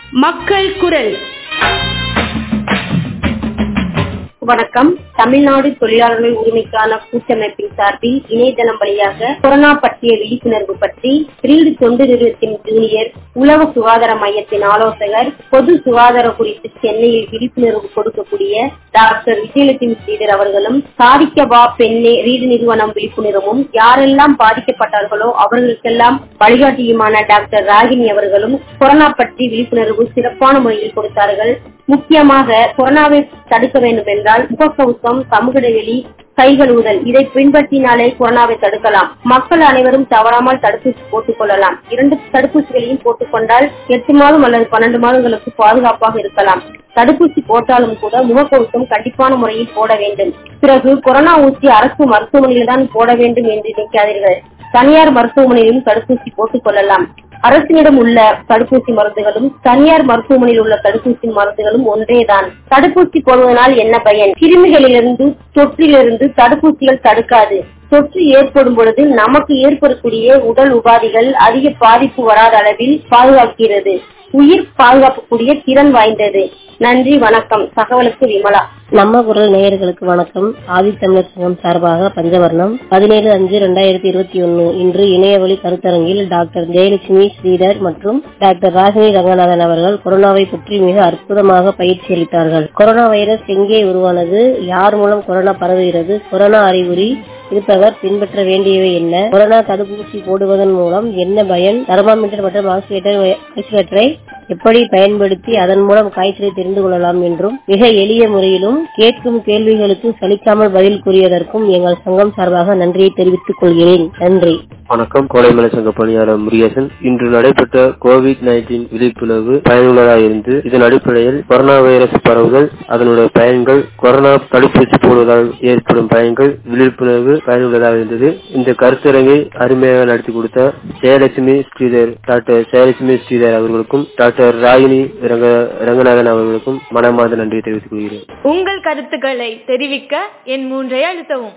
மக்கள் குரல் வணக்கம் தமிழ்நாடு தொழிலாளர்கள் உரிமைக்கான கூட்டமைப்பின் சார்பில் இணையதளம் வழியாக கொரோனா பற்றிய விழிப்புணர்வு பற்றி கிரீடு தொண்டு நிறுவனத்தின் ஜூனியர் உலக சுகாதார மையத்தின் ஆலோசகர் பொது சுகாதாரம் குறித்து சென்னையில் விழிப்புணர்வு கொடுக்கக்கூடிய டாக்டர் விஜயலட்சுமி ஸ்ரீதர் அவர்களும் சாதிக்க வா பெண்ணே ரீடு நிறுவனம் விழிப்புணர்வும் யாரெல்லாம் பாதிக்கப்பட்டார்களோ அவர்களுக்கெல்லாம் வழிகாட்டியுமான டாக்டர் ராகினி அவர்களும் கொரோனா பற்றி விழிப்புணர்வு சிறப்பான முறையில் கொடுத்தார்கள் முக்கியமாக கொரோனாவை தடுக்க வேண்டும் என்றால் முகக்கவசம் சமூக இடைவெளி கை கழுவுதல் இதை பின்பற்றினாலே கொரோனாவை தடுக்கலாம் மக்கள் அனைவரும் தவறாமல் தடுப்பூசி போட்டுக் கொள்ளலாம் இரண்டு தடுப்பூசிகளையும் போட்டுக்கொண்டால் எட்டு மாதம் அல்லது பன்னெண்டு மாதங்களுக்கு பாதுகாப்பாக இருக்கலாம் தடுப்பூசி போட்டாலும் கூட முகக்கவசம் கண்டிப்பான முறையில் போட வேண்டும் பிறகு கொரோனா ஊசி அரசு மருத்துவமனையில் தான் போட வேண்டும் என்று நினைக்காதீர்கள் தனியார் மருத்துவமனையிலும் தடுப்பூசி போட்டுக் கொள்ளலாம் அரசினிடம் உள்ள தடுப்பூசி மருந்துகளும் தனியார் மருத்துவமனையில் உள்ள தடுப்பூசி மருந்துகளும் ஒன்றேதான் தடுப்பூசி போடுவதனால் என்ன பயன் கிருமிகளிலிருந்து தொற்றிலிருந்து தடுப்பூசிகள் தடுக்காது தொற்று ஏற்படும் பொழுது நமக்கு ஏற்படக்கூடிய உடல் உபாதிகள் அதிக பாதிப்பு வராத அளவில் பாதுகாக்கிறது உயிர் பாதுகாக்கக்கூடிய திறன் வாய்ந்தது நன்றி வணக்கம் தகவலுக்கு விமலா நம்ம குரல் நேயர்களுக்கு வணக்கம் ஆதித்தமிழர் சங்கம் சார்பாக பஞ்சவர்ணம் பதினேழு அஞ்சு ரெண்டாயிரத்தி இருபத்தி ஒன்னு இன்று இணையவழி கருத்தரங்கில் டாக்டர் ஜெயலட்சுமி ஸ்ரீதர் மற்றும் டாக்டர் ராகினி ரங்கநாதன் அவர்கள் கொரோனாவை பற்றி மிக அற்புதமாக பயிற்சி அளித்தார்கள் கொரோனா வைரஸ் எங்கே உருவானது யார் மூலம் கொரோனா பரவுகிறது கொரோனா அறிகுறி இருப்பவர் பின்பற்ற வேண்டியவை என்ன கொரோனா தடுப்பூசி போடுவதன் மூலம் என்ன பயன் தெர்மாமீட்டர் மற்றும் ஆக்சிலேட்டரை எப்படி பயன்படுத்தி அதன் மூலம் காய்ச்சலை தெரிந்து கொள்ளலாம் என்றும் மிக எளிய முறையிலும் கேட்கும் கேள்விகளுக்கு சலிக்காமல் பதில் கூறியதற்கும் எங்கள் சங்கம் சார்பாக நன்றியை தெரிவித்துக் கொள்கிறேன் நன்றி வணக்கம் கோடைமலை சங்க பணியாளர் முருகேசன் இன்று நடைபெற்ற கோவிட் நைன்டீன் விழிப்புணர்வு பயனுள்ளதாக இருந்து இதன் அடிப்படையில் கொரோனா வைரஸ் பரவுதல் அதனுடைய பயன்கள் கொரோனா தடுப்பூசி போடுவதால் ஏற்படும் பயன்கள் விழிப்புணர்வு பயனுள்ளதாக இருந்தது இந்த கருத்தரங்கை அருமையாக நடத்தி கொடுத்த ஜெயலட்சுமி ஸ்ரீதர் டாக்டர் ஜெயலட்சுமி ஸ்ரீதர் அவர்களுக்கும் டாக்டர் ராகினி ரங்க ரங்கநாதன் அவர்களுக்கும் மனமார்ந்த நன்றியை தெரிவித்துக் கொள்கிறேன் உங்கள் கருத்துக்களை தெரிவிக்க என் மூன்றை அழுத்தவும்